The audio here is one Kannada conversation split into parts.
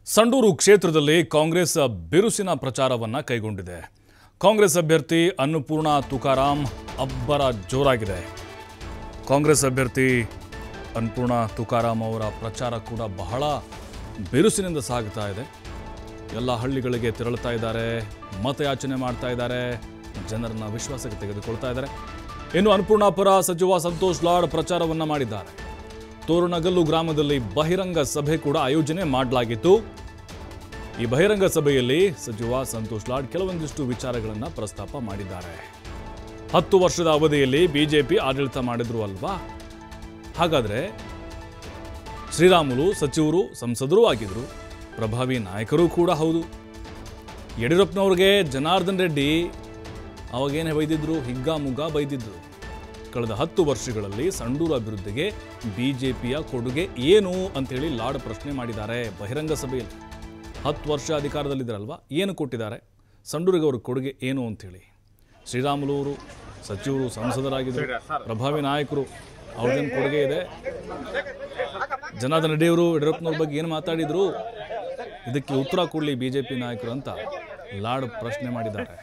ಸಂಡೂರು ಕ್ಷೇತ್ರದಲ್ಲಿ ಕಾಂಗ್ರೆಸ್ ಬಿರುಸಿನ ಪ್ರಚಾರವನ್ನು ಕೈಗೊಂಡಿದೆ ಕಾಂಗ್ರೆಸ್ ಅಭ್ಯರ್ಥಿ ಅನ್ನಪೂರ್ಣ ತುಕಾರಾಂ ಅಬ್ಬರ ಜೋರಾಗಿದೆ ಕಾಂಗ್ರೆಸ್ ಅಭ್ಯರ್ಥಿ ಅನ್ನಪೂರ್ಣ ತುಕಾರಾಂ ಅವರ ಪ್ರಚಾರ ಕೂಡ ಬಹಳ ಬಿರುಸಿನಿಂದ ಸಾಗ್ತಾ ಇದೆ ಎಲ್ಲ ಹಳ್ಳಿಗಳಿಗೆ ತೆರಳುತ್ತಾ ಇದ್ದಾರೆ ಮತಯಾಚನೆ ಮಾಡ್ತಾ ಇದ್ದಾರೆ ಜನರನ್ನ ವಿಶ್ವಾಸಕ್ಕೆ ತೆಗೆದುಕೊಳ್ತಾ ಇದ್ದಾರೆ ಇನ್ನು ಅನ್ನಪೂರ್ಣ ಪರ ಸಚಿವ ಸಂತೋಷ್ ಲಾಡ್ ಪ್ರಚಾರವನ್ನ ಮಾಡಿದ್ದಾರೆ ತೋರಣಗಲ್ಲು ಗ್ರಾಮದಲ್ಲಿ ಬಹಿರಂಗ ಸಭೆ ಕೂಡ ಆಯೋಜನೆ ಮಾಡಲಾಗಿತ್ತು ಈ ಬಹಿರಂಗ ಸಭೆಯಲ್ಲಿ ಸಚಿವ ಸಂತೋಷ್ ಲಾಡ್ ಕೆಲವೊಂದಿಷ್ಟು ವಿಚಾರಗಳನ್ನು ಪ್ರಸ್ತಾಪ ಮಾಡಿದ್ದಾರೆ ಹತ್ತು ವರ್ಷದ ಅವಧಿಯಲ್ಲಿ ಬಿಜೆಪಿ ಆಡಳಿತ ಮಾಡಿದ್ರು ಅಲ್ವಾ ಹಾಗಾದ್ರೆ ಶ್ರೀರಾಮುಲು ಸಚಿವರು ಸಂಸದರು ಆಗಿದ್ರು ಪ್ರಭಾವಿ ನಾಯಕರು ಕೂಡ ಹೌದು ಯಡಿಯೂರಪ್ಪನವ್ರಿಗೆ ಜನಾರ್ದನ್ ರೆಡ್ಡಿ ಅವಾಗೇನೇ ಬೈದಿದ್ರು ಹಿಗ್ಗಾಮುಗ್ಗ ಬೈದಿದ್ರು ಕಳೆದ ಹತ್ತು ವರ್ಷಗಳಲ್ಲಿ ಸಂಡೂರು ಅಭಿವೃದ್ಧಿಗೆ ಬಿಜೆಪಿಯ ಕೊಡುಗೆ ಏನು ಅಂತೇಳಿ ಲಾಡ್ ಪ್ರಶ್ನೆ ಮಾಡಿದ್ದಾರೆ ಬಹಿರಂಗ ಸಭೆಯಲ್ಲಿ ಹತ್ತು ವರ್ಷ ಅಧಿಕಾರದಲ್ಲಿದ್ದಾರಲ್ವಾ ಏನು ಕೊಟ್ಟಿದ್ದಾರೆ ಸಂಡೂರಿಗೆ ಅವ್ರ ಕೊಡುಗೆ ಏನು ಅಂತೇಳಿ ಶ್ರೀರಾಮುಲು ಅವರು ಸಚಿವರು ಸಂಸದರಾಗಿದ್ದರು ಪ್ರಭಾವಿ ನಾಯಕರು ಅವ್ರದ್ದೇನು ಕೊಡುಗೆ ಇದೆ ಜನಾರ್ದನ್ ರೆಡ್ಡಿ ಅವರು ಯಡಿಯೂರಪ್ಪನವ್ರ ಬಗ್ಗೆ ಏನು ಮಾತಾಡಿದ್ರು ಇದಕ್ಕೆ ಉತ್ತರ ಕೊಡಲಿ ಬಿಜೆಪಿ ನಾಯಕರು ಅಂತ ಲಾಡ್ ಪ್ರಶ್ನೆ ಮಾಡಿದ್ದಾರೆ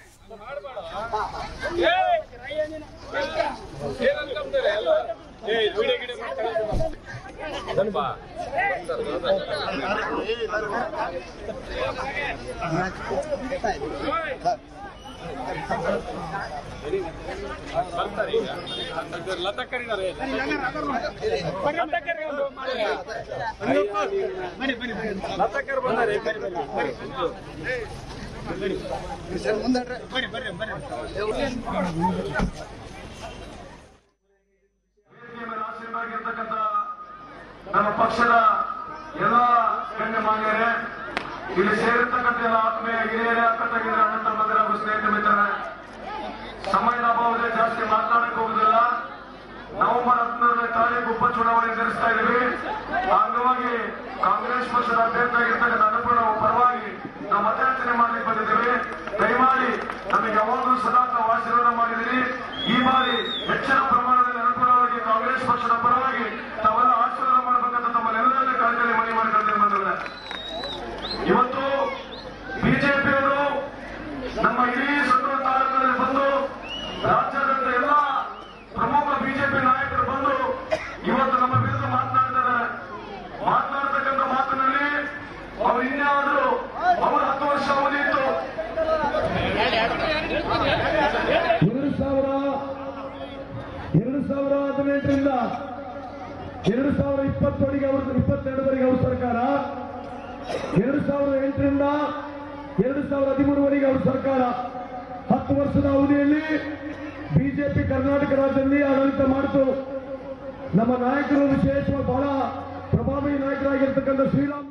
ಆಶೀರ್ವಾಗಿರ್ತಕ್ಕಂಥ ನಮ್ಮ ಪಕ್ಷದ ಎಲ್ಲ ಗಣ್ಯಮಾನ್ಯರೇ ಇಲ್ಲಿ ಸೇರಿರ್ತಕ್ಕಂಥ ಎಲ್ಲ ಆತ್ಮೀಯ ಹಿರಿಯರೇ ಅಕ್ಕ ತಂಗಿಯರ ಅನಂತ ಮಧುರ ಹಾಗೂ ಸ್ನೇಹಿತ ಮಿತ್ರರೇ ಸಮಯದ ಅಭಾವದಲ್ಲಿ ಜಾಸ್ತಿ ಮಾತನಾಡಕ್ಕೆ ಹೋಗುದಿಲ್ಲ ನವೆಂಬರ್ ಹದಿಮೂರನೇ ತಾರೀಕು ಉಪ ಚುನಾವಣೆ ಎದುರಿಸ್ತಾ ಇದ್ದೀವಿ ಆ ಅಂಗವಾಗಿ ಕಾಂಗ್ರೆಸ್ ಪಕ್ಷದ ಅಭ್ಯರ್ಥಿಯಾಗಿರ್ತಕ್ಕಂಥ ಅನ್ನಪೂರ್ಣ ಅವ್ರ ಪರವಾಗಿ ನಾವು ಮತಯಾಚನೆ ಮಾಡಲಿಕ್ಕೆ ಬಂದಿದ್ದೇವೆ ದಯಮಾಡಿ ನಮಗೆ ಯಾವಾಗಲೂ ಸದಾ ತಾವು ಆಶೀರ್ವಾದ ಮಾಡಿದಿರಿ ಈ ಬಾರಿ ಹೆಚ್ಚಿನ ಪ್ರಮಾಣದಲ್ಲಿ ಅನ್ನಪೂರ್ಣ ಅವರಿಗೆ ಕಾಂಗ್ರೆಸ್ ಪಕ್ಷದ ಪರವಾಗಿ ತಾವೆಲ್ಲ ಆಶೀರ್ವಾದ ಮಾಡಬೇಕಂತ ತಮ್ಮನ್ನೆಲ್ಲರಲ್ಲೇ ಕಾಲದಲ್ಲಿ ಮನವಿ ಮಾಡಿಕೊಳ್ತೇನೆ ಬಂಧುಗಳೇ ಇವತ್ತು ಬಿಜೆಪಿಯವರು ನಮ್ಮ ಇಡೀ ಸಂಡೂರು ತಾಲೂಕಿನಲ್ಲಿ ಬಂದು ರಾಜ್ಯಾದ್ಯಂತ ಎಲ್ಲ ಪ್ರಮುಖ ಬಿಜೆಪಿ ನಾಯಕರು ಬಂದು ಇವತ್ತು ನಮ್ಮ ವಿರುದ್ಧ ಮಾತನಾಡ್ತಿದ್ದಾರೆ ಮಾತನಾಡ್ತಕ್ಕಂಥ ಮಾತಿನಲ್ಲಿ ಅವರು ಇನ್ಯಾದ್ರು ಅವರು ಹತ್ತು ವರ್ಷ ಅವಧಿ ಇತ್ತು ಎರಡು ಸಾವಿರ ಎರಡು ಸಾವಿರ ಹದಿನೆಂಟರಿಂದ ಎರಡು ಸಾವಿರ ಇಪ್ಪತ್ತೊಳಗೆ ಅವರು ಇಪ್ಪತ್ತೆರಡವರೆಗೆ ಅವ್ರ ಸರ್ಕಾರ ಎರಡು ಸಾವಿರದ ಎಂಟರಿಂದ ಎರಡು ಸಾವಿರದ ಹದಿಮೂರವರೆಗೆ ಅವ್ರ ಸರ್ಕಾರ ಹತ್ತು ವರ್ಷದ ಅವಧಿಯಲ್ಲಿ ಬಿಜೆಪಿ ಕರ್ನಾಟಕ ರಾಜ್ಯದಲ್ಲಿ ಆಡಳಿತ ಮಾಡಿತು ನಮ್ಮ ನಾಯಕರು ವಿಶೇಷವಾಗಿ ಬಹಳ ಪ್ರಭಾವಿ ನಾಯಕರಾಗಿರ್ತಕ್ಕಂಥ ಶ್ರೀರಾಮ್